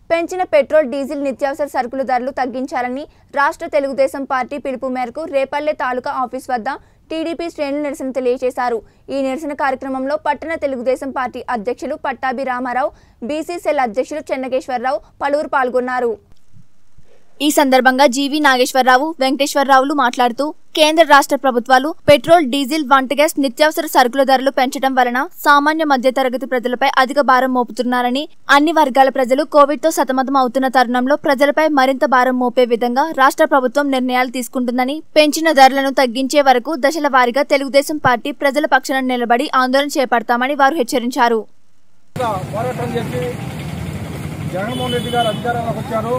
పెంచిన petrol diesel నిత్యావసర సరుకుల ధరలు తగ్గించాలని రాష్ట్ర తెలుగుదేశం పార్టీ పిలుపు మేరకు రేపల్లె తాలూకా ఆఫీస్ వద్ద టీడీపీ శ్రేణులు నిరసన తెలియజేశారు ఈ నిరసన కార్యక్రమంలో పట్టణ తెలుగుదేశం పార్టీ అధ్యక్షులు పట్టాభి రామారావు బీసీ సెల్ అధ్యక్షులు చెన్నకేశ్వరరావు పలువురు పాల్గొన్నారు ఈ సందర్భంగా జీవి నాగేశ్వరరావు వెంకటేశ్వరరావులు మాట్లాడుతూ కేంద్ర రాష్ట్ర ప్రభుత్వాలు పెట్రోల్ డీజిల్ వంట గ్యాస్ నిత్యావసర సరుకుల ధరలు పెంచడం వలన సామాన్య మధ్యతరగతి ప్రజలపై అధిక భారం మోపుతున్నారని అన్ని వర్గాల ప్రజలు కోవిడ్ తో సతమతం అవుతున్న తరుణంలో ప్రజలపై మరింత భారం మోపే విధంగా రాష్ట్ర ప్రభుత్వం నిర్ణయాలు తీసుకుంటుందని పెంచిన ధరలను తగ్గించే వరకు దశల వారీగా తెలుగుదేశం పార్టీ ప్రజల పక్షాన నిలబడి ఆందోళన చేపడతామని వారు హెచ్చరించారు ఇంకా పోరాటం చేసి జగన్మోహన్ రెడ్డి గారు అధికారంలోకి వచ్చారు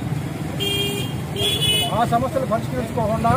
ఆ సమస్యలు పరిష్కరించుకోకుండా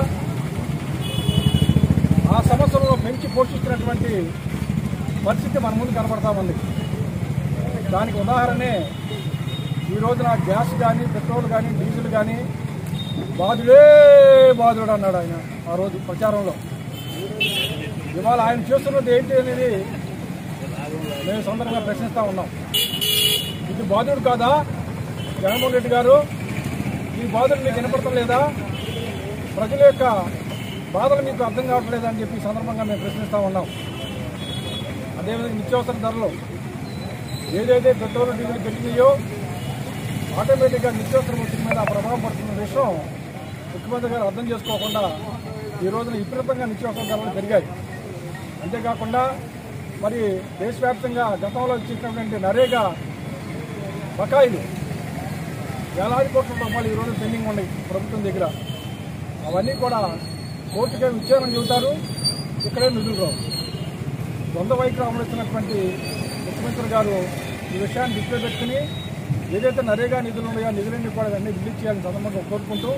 ఆ సమస్యలను పెంచి పోషిస్తున్నటువంటి పరిస్థితి మన ముందు కనబడతా ఉంది దానికి ఉదాహరణే ఈ రోజున గ్యాస్ కానీ పెట్రోల్ కానీ డీజిల్ కానీ బాధుడే బాధుడు అన్నాడు ఆయన ఆ రోజు ప్రచారంలో ఇవాళ ఆయన చేస్తున్నది ఏంటి అనేది మేము సొంతంగా ప్రశ్నిస్తా ఉన్నాం ఇది బాధుడు కాదా జగన్మోహన్ రెడ్డి గారు ఈ బాధలు మీకు వినపడటం లేదా ప్రజల యొక్క బాధలు మీకు అర్థం కావట్లేదా అని చెప్పి ఈ సందర్భంగా మేము ప్రశ్నిస్తా ఉన్నాం అదేవిధంగా నిత్యావసర ధరలు ఏదైతే పెట్రోల్ డీజిల్ పెరిగినాయో ఆటోమేటిక్గా నిత్యావసర వస్తువుల మీద ఆ ప్రభావం పడుతున్న విషయం ముఖ్యమంత్రి గారు అర్థం చేసుకోకుండా ఈ రోజున విపరీతంగా నిత్యావసర ధరలు పెరిగాయి అంతేకాకుండా మరి దేశవ్యాప్తంగా గతంలో ఇచ్చినటువంటి నరేగా బకాయిలు వేలాది కోట్ల రూపాయలు ఈరోజు పెండింగ్ ఉన్నాయి ప్రభుత్వం దగ్గర అవన్నీ కూడా కోర్టుకే విచ్ఛేదం చెబుతారు ఇక్కడే నిధులు రావు ద్వంద్వ వైఖరి అమలుస్తున్నటువంటి ముఖ్యమంత్రి గారు ఈ విషయాన్ని దృష్టిలో పెట్టుకుని ఏదైతే నరేగా నిధులు ఉన్నాయో ఆ నిధులన్నీ కూడా అన్ని రిలీజ్ చేయాలని సందర్భంగా కోరుకుంటూ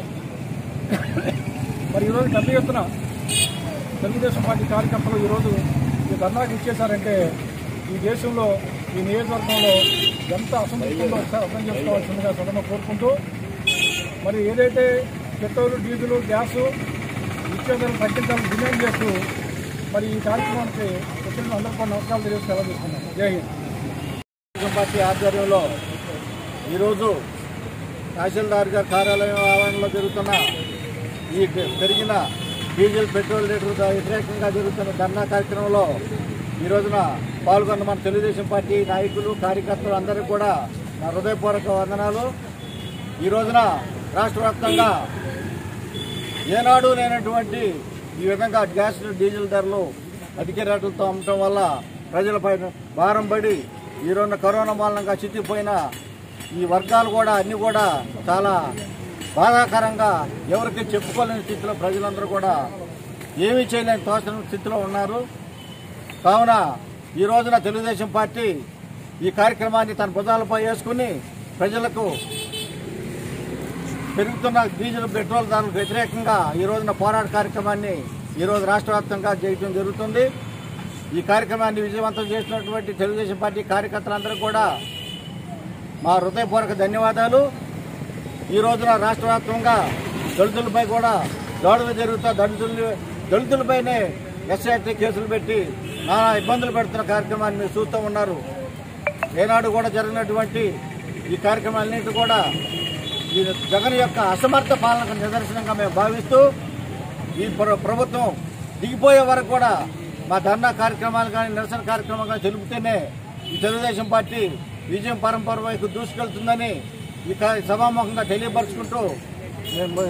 మరి ఈరోజు పెద్ద ఎత్తున తెలుగుదేశం పార్టీ కార్యకర్తలు ఈరోజు ఈ ధర్నాకు ఇచ్చేశారంటే ఈ దేశంలో ఈ నియోజకవర్గంలో ఎంత అసంతృప్తి ఉందో ఒకసారి అర్థం చేసుకోవాల్సిందిగా సదనం కోరుకుంటూ మరి ఏదైతే పెట్రోల్ డీజిల్ గ్యాసు నిత్యావసరాలు తగ్గించాలని డిమాండ్ చేస్తూ మరి ఈ కార్యక్రమానికి వచ్చిన అందరూ కూడా నమస్కారాలు తెలియజేసి సెలవు తీసుకున్నాం జై హింద్ తెలుగుదేశం పార్టీ ఆధ్వర్యంలో ఈరోజు తహసీల్దార్ గారి కార్యాలయం ఆవరణలో జరుగుతున్న ఈ పె- పెరిగిన డీజిల్ పెట్రోల్ రేట్లు వ్యతిరేకంగా జరుగుతున్న ధర్నా కార్యక్రమంలో ఈ రోజున పాల్గొన్న మన తెలుగుదేశం పార్టీ నాయకులు కార్యకర్తలు అందరికీ కూడా నా హృదయపూర్వక వందనాలు ఈ రోజున రాష్ట్ర వ్యాప్తంగా ఏనాడు లేనటువంటి ఈ విధంగా గ్యాస్ డీజిల్ ధరలు అధిక రేట్లతో అమ్మటం వల్ల ప్రజలపై భారం పడి ఈ రోజున కరోనా మూలంగా చితిపోయిన ఈ వర్గాలు కూడా అన్ని కూడా చాలా బాధాకరంగా ఎవరికి చెప్పుకోలేని స్థితిలో ప్రజలందరూ కూడా ఏమీ చేయలేని తోచని స్థితిలో ఉన్నారు కావున ఈ రోజున తెలుగుదేశం పార్టీ ఈ కార్యక్రమాన్ని తన భుజాలపై వేసుకుని ప్రజలకు పెరుగుతున్న డీజిల్ పెట్రోల్ ధరలకు వ్యతిరేకంగా ఈ రోజున పోరాట కార్యక్రమాన్ని ఈ రోజు రాష్ట్ర వ్యాప్తంగా చేయడం జరుగుతుంది ఈ కార్యక్రమాన్ని విజయవంతం చేసినటువంటి తెలుగుదేశం పార్టీ కార్యకర్తలందరూ కూడా మా హృదయపూర్వక ధన్యవాదాలు ఈ రోజున రాష్ట్ర వ్యాప్తంగా దళితులపై కూడా దాడులు జరుగుతా దళితులు దళితులపైనే ఎస్ఐటీ కేసులు పెట్టి నానా ఇబ్బందులు పెడుతున్న కార్యక్రమాన్ని మీరు చూస్తూ ఉన్నారు ఏనాడు కూడా జరిగినటువంటి ఈ కార్యక్రమాలన్నింటి కూడా ఈ జగన్ యొక్క అసమర్థ పాలనకు నిదర్శనంగా మేము భావిస్తూ ఈ ప్ర- ప్రభుత్వం దిగిపోయే వరకు కూడా మా ధర్నా కార్యక్రమాలు కానీ నిరసన కార్యక్రమాలు కానీ తెలుపుతేనే ఈ తెలుగుదేశం పార్టీ విజయం పరంపర వైపు దూసుకెళ్తుందని ఈ కా- సభాముఖంగా తెలియపరుచుకుంటూ మేము